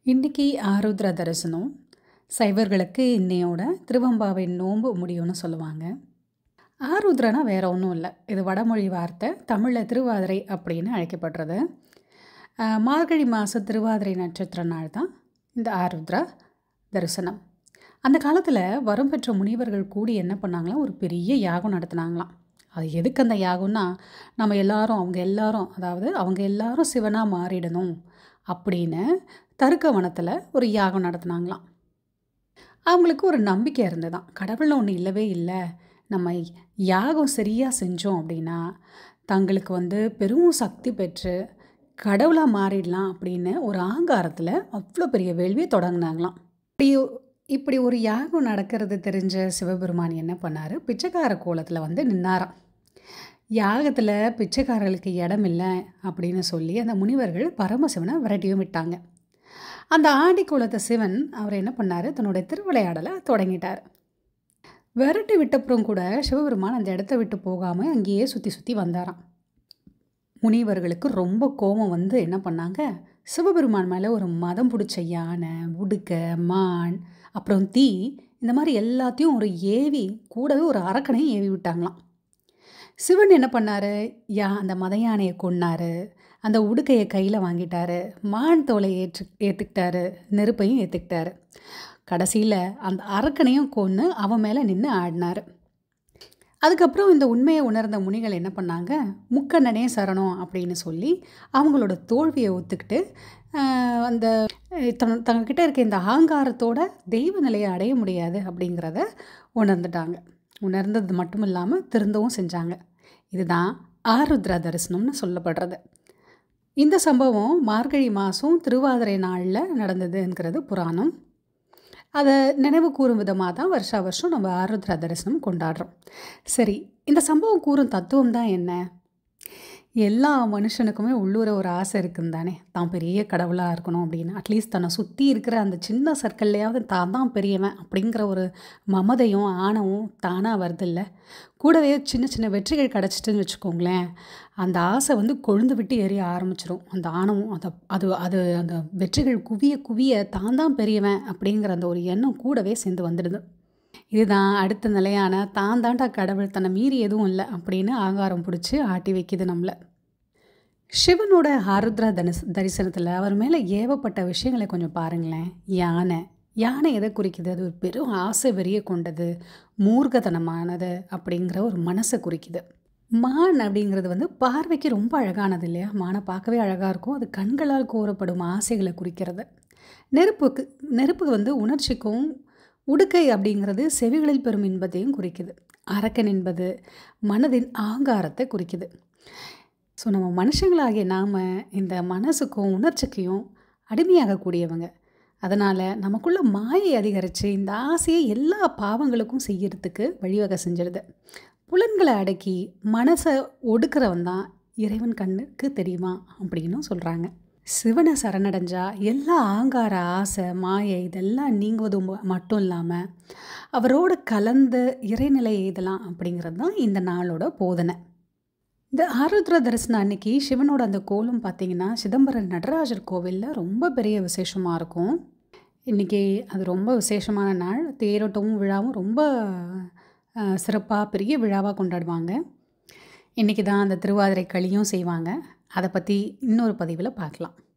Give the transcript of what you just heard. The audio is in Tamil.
இன்னைக்கு ஆருத்ர தரிசனம் சைவர்களுக்கு இன்னையோட திருவம்பாவை நோன்பு முடியும்னு சொல்லுவாங்க ஆருத்ரனா வேற ஒன்றும் இல்லை இது வடமொழி வார்த்தை தமிழில் திருவாதிரை அப்படின்னு அழைக்கப்படுறது ஆஹ், மார்கழி மாத திருவாதிரை நட்சத்திர நாள் தான் இந்த ஆருத்ரா தரிசனம் அந்த காலத்தில் வரம் பெற்ற முனிவர்கள் கூடி என்ன பண்ணாங்களாம் ஒரு பெரிய யாகம் நடத்துனாங்களாம் அது எதுக்கு அந்த யாகம்னா நம்ம எல்லாரும் அவங்க எல்லாரும் அதாவது அவங்க எல்லாரும் சிவனாக மாறிடணும் அப்படின்னு தருக்க வனத்தில் ஒரு யாகம் நடத்துனாங்களாம் அவங்களுக்கு ஒரு நம்பிக்கை இருந்ததாம் கடவுள்னு ஒன்று இல்லவே இல்லை நம்ம யாகம் சரியாக செஞ்சோம் அப்படின்னா தங்களுக்கு வந்து பெரும் சக்தி பெற்று கடவுளாக மாறிடலாம் அப்படின்னு ஒரு ஆங்காரத்தில் அவ்வளோ பெரிய வேள்வியை தொடங்கினாங்களாம் இப்படி இப்படி ஒரு யாகம் நடக்கிறது தெரிஞ்ச சிவபெருமான் என்ன பண்ணார் பிச்சைக்கார கோலத்தில் வந்து நின்னாராம் யாகத்தில் பிச்சைக்காரர்களுக்கு இடம் இல்லை அப்படின்னு சொல்லி அந்த முனிவர்கள் பரமசிவனை விரட்டியும் விட்டாங்க அந்த ஆண்டி குலத்த சிவன் அவர் என்ன பண்ணார் தன்னுடைய திருவிளையாடலை தொடங்கிட்டார் விரட்டி விட்டப்புறம் கூட சிவபெருமான் அந்த இடத்த விட்டு போகாமல் அங்கேயே சுற்றி சுற்றி வந்தாராம் முனிவர்களுக்கு ரொம்ப கோபம் வந்து என்ன பண்ணாங்க சிவபெருமான் மேலே ஒரு மதம் பிடிச்ச யானை உடுக்க மான் அப்புறம் தீ இந்த மாதிரி எல்லாத்தையும் ஒரு ஏவி கூடவே ஒரு அரக்கனையும் ஏவி விட்டாங்களாம் சிவன் என்ன பண்ணார் யா அந்த மத யானையை கொன்னாரு அந்த உடுக்கையை கையில் வாங்கிட்டாரு மான் தோலை ஏற்று ஏற்றுக்கிட்டாரு நெருப்பையும் ஏற்றுக்கிட்டாரு கடைசியில் அந்த அரக்கனையும் கொன்று அவன் மேலே நின்று ஆடினார் அதுக்கப்புறம் இந்த உண்மையை உணர்ந்த முனிகள் என்ன பண்ணாங்க முக்கண்ணனே சரணம் அப்படின்னு சொல்லி அவங்களோட தோல்வியை ஒத்துக்கிட்டு ஆஹ், அந்த அஹ், தன் தங்கக்கிட்ட இருக்க இந்த அகங்காரத்தோட தெய்வ நிலையை அடைய முடியாது அப்படிங்கிறத உணர்ந்துட்டாங்க உணர்ந்தது மட்டும் இல்லாமல் திருந்தவும் செஞ்சாங்க இதுதான் ஆருத்ரா தரிசனம்னு சொல்லப்படுறது இந்த சம்பவம் மார்கழி மாதம் திருவாதிரை நாளில் நடந்ததுங்கிறது புராணம் அதை நினைவு கூறும் விதமாக தான் வருஷா வருஷம் நம்ம ஆருத்ரா தரிசனம் கொண்டாடுறோம் சரி இந்த சம்பவம் கூறும் தத்துவம் தான் என்ன எல்லா மனுஷனுக்குமே உள்ளூர ஒரு ஆசை இருக்குன்னு தானே தான் பெரிய கடவுளாக இருக்கணும் அப்படின்னு அட்லீஸ்ட் தன்னை சுற்றி இருக்கிற அந்த சின்ன சர்க்கிள்லையாவது தான் தான் பெரியவன் அப்படிங்கிற ஒரு மமதையும் ஆணவம் தானாக வருதில்ல கூடவே சின்ன சின்ன வெற்றிகள் கிடச்சிட்டுன்னு வச்சுக்கோங்களேன் அந்த ஆசை வந்து கொழுந்து விட்டு எரிய ஆரம்பிச்சிரும் அந்த ஆணவம் அந்த அது அது அந்த வெற்றிகள் குவிய குவிய தான் தான் பெரியவன் அப்படிங்கிற அந்த ஒரு எண்ணம் கூடவே சேர்ந்து வந்துடுது இதுதான் அடுத்த நிலையான தான் தாண்டா கடவுள் தன்னை மீறி எதுவும் இல்லை அப்படின்னு ஆகாரம் பிடிச்சி ஆட்டி வைக்குது நம்மளை சிவனோட ஆருத்ரா தரிச தரிசனத்தில் அவர் மேலே ஏவப்பட்ட விஷயங்களை கொஞ்சம் பாருங்களேன் யானை யானை எதை குறிக்குது அது ஒரு பெரும் ஆசை வெறிய கொண்டது மூர்க்கத்தனமானது அப்படிங்கிற ஒரு மனசை குறிக்குது மான் அப்படிங்கிறது வந்து பார்வைக்கு ரொம்ப அழகானது இல்லையா மானை பார்க்கவே அழகாக இருக்கும் அது கண்களால் கோரப்படும் ஆசைகளை குறிக்கிறது நெருப்புக்கு நெருப்பு வந்து உணர்ச்சிக்கும் உடுக்கை அப்படிங்கிறது செவிகளில் பெறும் இன்பத்தையும் குறிக்குது அரக்கன் என்பது மனதின் ஆங்காரத்தை குறிக்குது ஸோ நம்ம மனுஷங்களாகிய நாம் இந்த மனசுக்கும் உணர்ச்சிக்கையும் அடிமையாகக்கூடியவங்க அதனால் நமக்குள்ள மாயை அதிகரித்து இந்த ஆசையை எல்லா பாவங்களுக்கும் செய்யறதுக்கு வழிவகை செஞ்சிடுது புலன்களை அடக்கி மனசை ஒடுக்கிறவன் தான் இறைவன் கண்ணுக்கு தெரியுமா அப்படின்னும் சொல்கிறாங்க சிவனை சரணடைஞ்சா எல்லா ஆங்கார ஆசை மாயை இதெல்லாம் நீங்குவதும் ம- மட்டும் இல்லாமல் அவரோட கலந்த இறைநிலை எய்தலாம் அப்படிங்கிறது தான் இந்த நாளோட போதனை இந்த ஆருத்ர தரிசனம் அன்னைக்கு சிவனோட அந்த கோலம் பார்த்தீங்கன்னா சிதம்பரம் நடராஜர் கோவிலில் ரொம்ப பெரிய விசேஷமாக இருக்கும் இன்றைக்கி அது ரொம்ப விசேஷமான நாள் தேரோட்டமும் விழாவும் ரொம்ப சிறப்பாக பெரிய விழாவாக கொண்டாடுவாங்க இன்றைக்கி தான் அந்த திருவாதிரை களியும் செய்வாங்க அதை பற்றி இன்னொரு பதிவில் பார்க்கலாம்